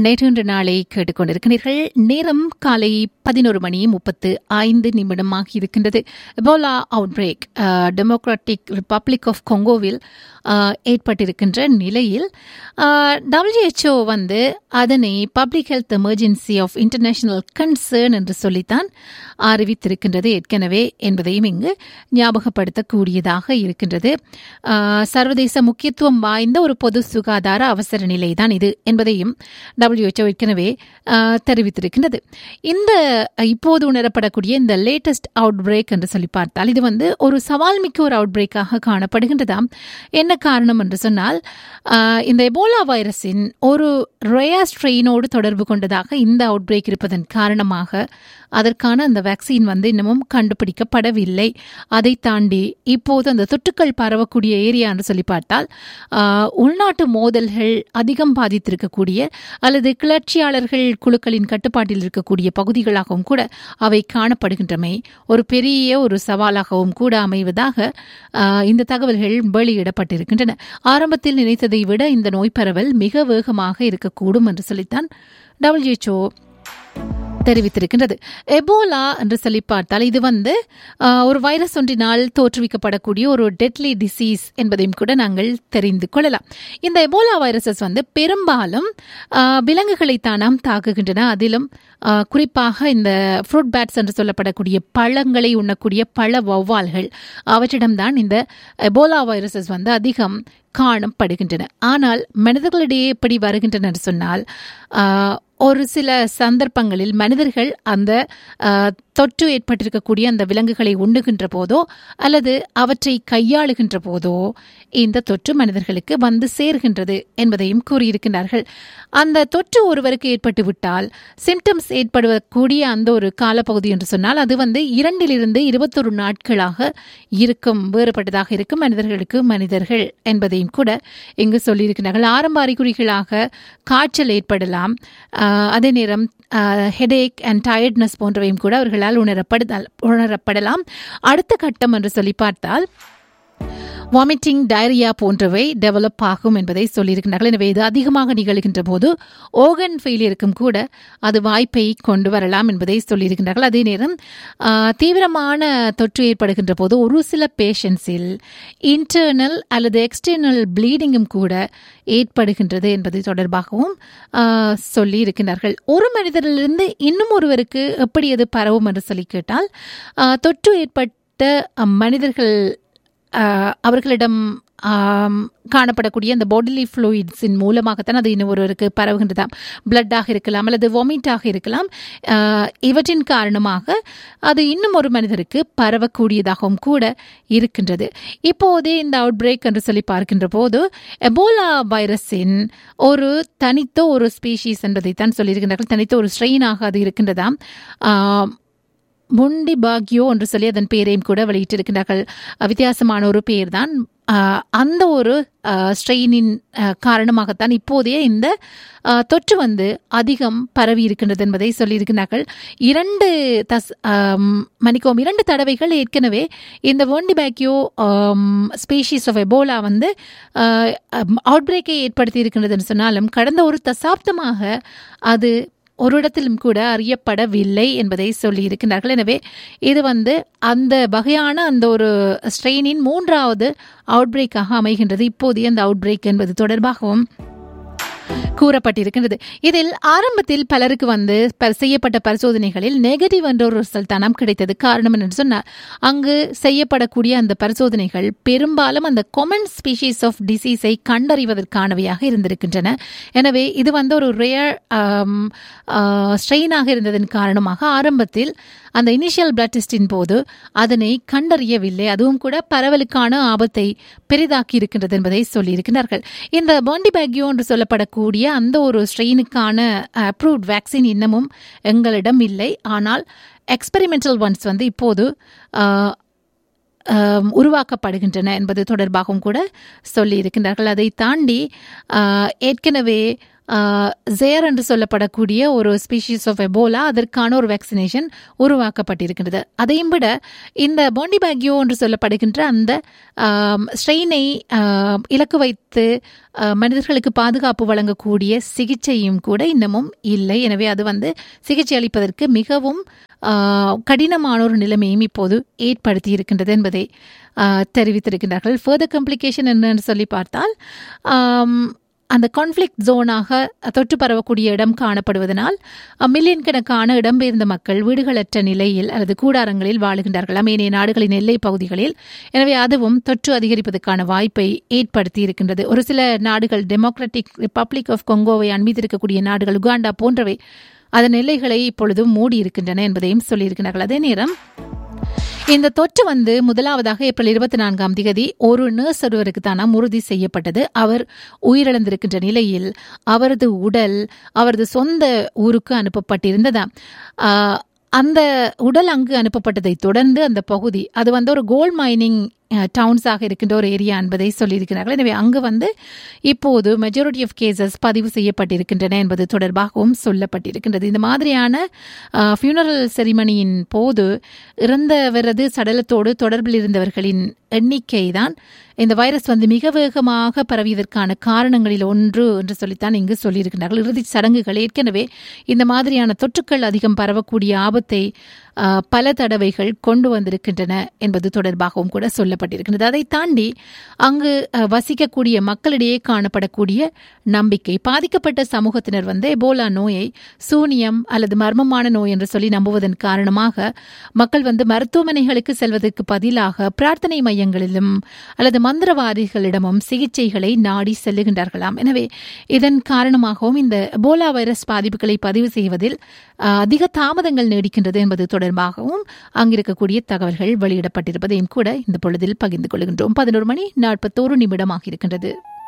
நேற்று நாளை கேட்டுக்கொண்டிருக்கிறீர்கள் நேரம் காலை பதினோரு மணி முப்பத்து ஐந்து நிமிடமாக இருக்கின்றது Ebola outbreak Democratic Republic of கொங்கோவில் அஹ், ஏற்பட்டிருக்கின்ற நிலையில் டபிள்யூஹெச்ஓ வந்து அதனை public health emergency of international concern என்று சொல்லித்தான் அறிவித்திருக்கின்றது ஏற்கனவே என்பதையும் இங்கு ஞாபகப்படுத்தக்கூடியதாக இருக்கின்றது அஹ், சர்வதேச முக்கியத்துவம் வாய்ந்த ஒரு பொது சுகாதார அவசர நிலைதான் இது என்பதையும் WHO ஏற்கனவே அஹ், தெரிவித்திருக்கின்றது இந்த அஹ், இப்போது உணரப்படக்கூடிய இந்த லேட்டஸ்ட் அவுட் பிரேக் என்று சொல்லி பார்த்தால் இது வந்து ஒரு சவால் மிக்க ஒரு அவுட் பிரேக்காக காணப்படுகின்றதாம் என்ன காரணம் என்று சொன்னால் அஹ், இந்த எபோலா வைரஸின் ஒரு ரேயா ஸ்ட்ரெயினோடு தொடர்பு கொண்டதாக இந்த அவுட் பிரேக் இருப்பதன் காரணமாக அதற்கான அந்த வேக்சின் வந்து இன்னமும் கண்டுபிடிக்கப்படவில்லை அதை தாண்டி இப்போது அந்த தொற்றுக்கள் பரவக்கூடிய ஏரியா என்று சொல்லி பார்த்தால் ஆஹ், உள்நாட்டு மோதல்கள் அதிகம் பாதித்திருக்கக்கூடிய அல்லது கிளர்ச்சியாளர்கள் குழுக்களின் கட்டுப்பாட்டில் இருக்கக்கூடிய பகுதிகளாகவும் கூட அவை காணப்படுகின்றமை ஒரு பெரிய ஒரு சவாலாகவும் கூட அமைவதாக ஆஹ், இந்த தகவல்கள் வெளியிடப்பட்டிருக்கின்றன ஆரம்பத்தில் நினைத்ததை விட இந்த நோய் பரவல் மிக வேகமாக இருக்கக்கூடும் என்று சொல்லித்தான் WHO தெரிவித்திருக்கின்றது எபோலா என்று சொல்லி பார்த்தால் இது வந்து ஆஹ், ஒரு வைரஸ் ஒன்றினால் தோற்றுவிக்கப்படக்கூடிய ஒரு டெட்லி டிசீஸ் என்பதையும் கூட நாங்கள் தெரிந்து கொள்ளலாம் இந்த எபோலா வைரஸஸ் வந்து பெரும்பாலும் ஆஹ், விலங்குகளை தானாம் தாக்குகின்றன அதிலும் ஆஹ், குறிப்பாக இந்த ஃப்ரூட் பேட்ஸ் என்று சொல்லப்படக்கூடிய பழங்களை உண்ணக்கூடிய பழ வௌவால்கள் அவற்றிடம்தான் இந்த எபோலா வைரஸஸ் வந்து அதிகம் காணப்படுகின்றன ஆனால் மனிதர்களிடையே எப்படி வருகின்றன என்று சொன்னால் ஆஹ், ஒரு சில சந்தர்ப்பங்களில் மனிதர்கள் அந்த ஆஹ், தொற்று ஏற்பட்டிருக்கக்கூடிய அந்த விலங்குகளை உண்ணுகின்ற போதோ அல்லது அவற்றை கையாளுகின்ற போதோ இந்த தொற்று மனிதர்களுக்கு வந்து சேர்கின்றது என்பதையும் கூறியிருக்கிறார்கள் அந்த தொற்று ஒருவருக்கு ஏற்பட்டு விட்டால் சிம்டம்ஸ் ஏற்படக்கூடிய அந்த ஒரு காலப்பகுதி என்று சொன்னால் அது வந்து இரண்டிலிருந்து இருபத்தொரு நாட்களாக இருக்கும் வேறுபட்டதாக இருக்கும் மனிதர்களுக்கு மனிதர்கள் என்பதையும் கூட இங்கு சொல்லியிருக்கிறார்கள் ஆரம்ப அறிகுறிகளாக காய்ச்சல் ஏற்படலாம் ஆஹ், அதே நேரம் ஹெடேக் அண்ட் டயர்ட்னஸ் போன்றவையும் கூட அவர்களால் உணரப்படுதல் உணரப்படலாம் அடுத்த கட்டம் என்று சொல்லி பார்த்தால் வாமிட்டிங் டயரியா போன்றவை டெவலப் ஆகும் என்பதை சொல்லியிருக்கிறார்கள் எனவே இது அதிகமாக நிகழ்கின்ற போது ஓகன் ஃபெயிலியருக்கும் கூட அது வாய்ப்பை கொண்டு வரலாம் என்பதை சொல்லியிருக்கிறார்கள் அதே நேரம் ஆஹ், தீவிரமான தொற்று ஏற்படுகின்ற போது ஒரு சில பேஷண்ட்ஸில் இன்டர்னல் அல்லது எக்ஸ்டர்னல் ப்ளீடிங்கும் கூட ஏற்படுகின்றது என்பது தொடர்பாகவும் ஆஹ், சொல்லி இருக்கின்றார்கள் ஒரு மனிதரிலிருந்து இன்னும் ஒருவருக்கு எப்படி அது பரவும் என்று சொல்லி கேட்டால் ஆஹ், தொற்று ஏற்பட்ட அஹ், மனிதர்கள் ஆஹ், அவர்களிடம் ஆம், காணப்படக்கூடிய அந்த பாடிலி ஃப்ளூயிட்ஸின் மூலமாகத்தான் அது இன்னும் ஒருவருக்கு பரவுகின்றதாம் பிளட்டாக இருக்கலாம் அல்லது வாமிட்டாக இருக்கலாம் ஆஹ், இவற்றின் காரணமாக அது இன்னும் ஒரு மனிதருக்கு பரவக்கூடியதாகவும் கூட இருக்கின்றது இப்போதே இந்த அவுட் பிரேக் என்று சொல்லி பார்க்கின்ற போது எபோலா வைரஸின் ஒரு தனித்த ஒரு ஸ்பீஷீஸ் என்பதைத்தான் சொல்லியிருக்கின்றார்கள் தனித்த ஒரு ஸ்ட்ரெயினாக அது இருக்கின்றதாம் ஆம், முண்டி பாக்யோ என்று சொல்லி அதன் பெயரையும் கூட வெளியிட்டிருக்கிறார்கள் அஹ் வித்தியாசமான ஒரு பெயர் தான் அந்த ஒரு ஸ்ட்ரெயினின் காரணமாகத்தான் இப்போதைய இந்த அஹ், தொற்று வந்து அதிகம் பரவி இருக்கின்றது என்பதை சொல்லியிருக்கிறார்கள் இரண்டு தஸ் ஆம், மன்னிக்கவும் இரண்டு தடவைகள் ஏற்கனவே இந்த வேண்டி பேக்யோ ஸ்பீஷீஸ் ஆஃப் எபோலா வந்து அவுட் பிரேக்கை ஏற்படுத்தி இருக்கின்றதுன்னு சொன்னாலும் கடந்த ஒரு தசாப்தமாக அது ஒரு இடத்திலும் கூட அறியப்படவில்லை என்பதை சொல்லியிருக்கிறார்கள் எனவே இது வந்து அந்த வகையான அந்த ஒரு ஸ்ட்ரெயினின் மூன்றாவது அவுட் பிரேக்காக அமைகின்றது இப்போதைய அந்த அவுட் பிரேக் என்பது தொடர்பாகவும் கூறப்பட்டிருக்கின்றது இதில் ஆரம்பத்தில் பலருக்கு வந்து ப- செய்யப்பட்ட பரிசோதனைகளில் நெகட்டிவ் என்ற ஒரு ரிசல்ட் தானாம் கிடைத்தது காரணம் என்று சொன்னால் அங்கு செய்யப்படக்கூடிய அந்த பரிசோதனைகள் பெரும்பாலும் அந்த கொமன் ஸ்பீஷீஸ் ஆஃப் டிசீஸை கண்டறிவதற்கானவையாக இருந்திருக்கின்றன எனவே இது வந்து ஒரு ரேர் ஸ்ட்ரெயினாக இருந்ததன் காரணமாக ஆரம்பத்தில் அந்த இனிஷியல் பிளட் டெஸ்டின் போது அதனை கண்டறியவில்லை அதுவும் கூட பரவலுக்கான ஆபத்தை பெரிதாக்கி இருக்கின்றது என்பதை சொல்லியிருக்கிறார்கள் இந்த பாண்டி பேக்யோ என்று சொல்லப்படக்கூடிய அந்த ஒரு ஸ்ட்ரெயினுக்கான அப்ரூவ்ட் வேக்சின் இன்னமும் எங்களிடம் இல்லை ஆனால் எக்ஸ்பெரிமெண்டல் ஒன்ஸ் வந்து இப்போது ஆஹ், ஆம், உருவாக்கப்படுகின்றன என்பது தொடர்பாகவும் கூட சொல்லி இருக்கின்றார்கள் அதை தாண்டி ஆஹ், ஏற்கனவே ஜேர் என்று சொல்லப்படக்கூடிய ஒரு ஸ்பீஷீஸ் ஆஃப் எபோலா அதற்கான ஒரு வேக்சினேஷன் உருவாக்கப்பட்டிருக்கின்றது அதையும் விட இந்த பாண்டி பேக்யோ என்று சொல்லப்படுகின்ற அந்த ஸ்ட்ரெயினை இலக்கு வைத்து மனிதர்களுக்கு பாதுகாப்பு வழங்கக்கூடிய சிகிச்சையும் கூட இன்னமும் இல்லை எனவே அது வந்து சிகிச்சை அளிப்பதற்கு மிகவும் கடினமான ஒரு நிலைமையும் இப்போது ஏற்படுத்தி இருக்கின்றது என்பதை தெரிவித்திருக்கின்றார்கள் ஃபர்தர் கம்ப்ளிகேஷன் என்னன்னு சொல்லி பார்த்தால் அந்த கான்ஃப்ளிக்ட் ஜோனாக தொற்று பரவக்கூடிய இடம் காணப்படுவதனால் மில்லியன் கணக்கான இடம்பெயர்ந்த மக்கள் வீடுகளற்ற நிலையில் அல்லது கூடாரங்களில் வாழுகின்றார்கள் ஏனைய நாடுகளின் எல்லை பகுதிகளில் எனவே அதுவும் தொற்று அதிகரிப்பதற்கான வாய்ப்பை ஏற்படுத்தி இருக்கின்றது ஒரு சில நாடுகள் டெமோக்ராட்டிக் ரிப்பப்ளிக் ஆஃப் கொங்கோவை அண்மித்திருக்கக்கூடிய நாடுகள் உகாண்டா போன்றவை அதன் எல்லைகளை இப்பொழுதும் மூடி இருக்கின்றன என்பதையும் சொல்லியிருக்கிறார்கள் அதே நேரம் இந்த தொற்று வந்து முதலாவதாக ஏப்ரல் இருபத்தி நான்காம் தேதி ஒரு நர்ஸ் ஒருவருக்கு தானாம் உறுதி செய்யப்பட்டது அவர் உயிரிழந்திருக்கின்ற நிலையில் அவரது உடல் அவரது சொந்த ஊருக்கு அனுப்பப்பட்டிருந்ததா அந்த உடல் அங்கு அனுப்பப்பட்டதை தொடர்ந்து அந்த பகுதி அது வந்து ஒரு கோல்ட் மைனிங் டவுன்ஸாக இருக்கின்ற ஒரு ஏரியா என்பதை சொல்லியிருக்கிறார்கள் எனவே அங்கு வந்து இப்போது மெஜாரிட்டி ஆஃப் கேசஸ் பதிவு செய்யப்பட்டிருக்கின்றன என்பது தொடர்பாகவும் சொல்லப்பட்டிருக்கின்றது இந்த மாதிரியான ஃபியூனரல் செரிமனியின் போது இறந்தவரது சடலத்தோடு தொடர்பில் இருந்தவர்களின் எண்ணிக்கை தான் இந்த வைரஸ் வந்து மிக வேகமாக பரவியதற்கான காரணங்களில் ஒன்று என்று சொல்லித்தான் இங்கு சொல்லியிருக்கிறார்கள் இறுதிச் சடங்குகள் ஏற்கனவே இந்த மாதிரியான தொற்றுக்கள் அதிகம் பரவக்கூடிய ஆபத்தை பல தடவைகள் கொண்டு வந்திருக்கின்றன என்பது தொடர்பாகவும் கூட சொல்லப்பட்டிருக்கின்றது அதை தாண்டி அங்கு வசிக்கக்கூடிய மக்களிடையே காணப்படக்கூடிய நம்பிக்கை பாதிக்கப்பட்ட சமூகத்தினர் வந்து எபோலா நோயை சூனியம் அல்லது மர்மமான நோய் என்று சொல்லி நம்புவதன் காரணமாக மக்கள் வந்து மருத்துவமனைகளுக்கு செல்வதற்கு பதிலாக பிரார்த்தனை மையங்களிலும் அல்லது மந்திரவாதிகளிடமும் சிகிச்சைகளை நாடி செல்லுகின்றார்களாம் எனவே இதன் காரணமாகவும் இந்த எபோலா வைரஸ் பாதிப்புகளை பதிவு செய்வதில் அதிக தாமதங்கள் நீடிக்கின்றது என்பது தொடர்பாகவும் அங்கிருக்கக்கூடிய தகவல்கள் வெளியிடப்பட்டிருப்பதையும் கூட இந்த பொழுதில் பகிர்ந்து கொள்கின்றோம் பதினோரு மணி நாற்பத்தோரு நிமிடமாக இருக்கின்றது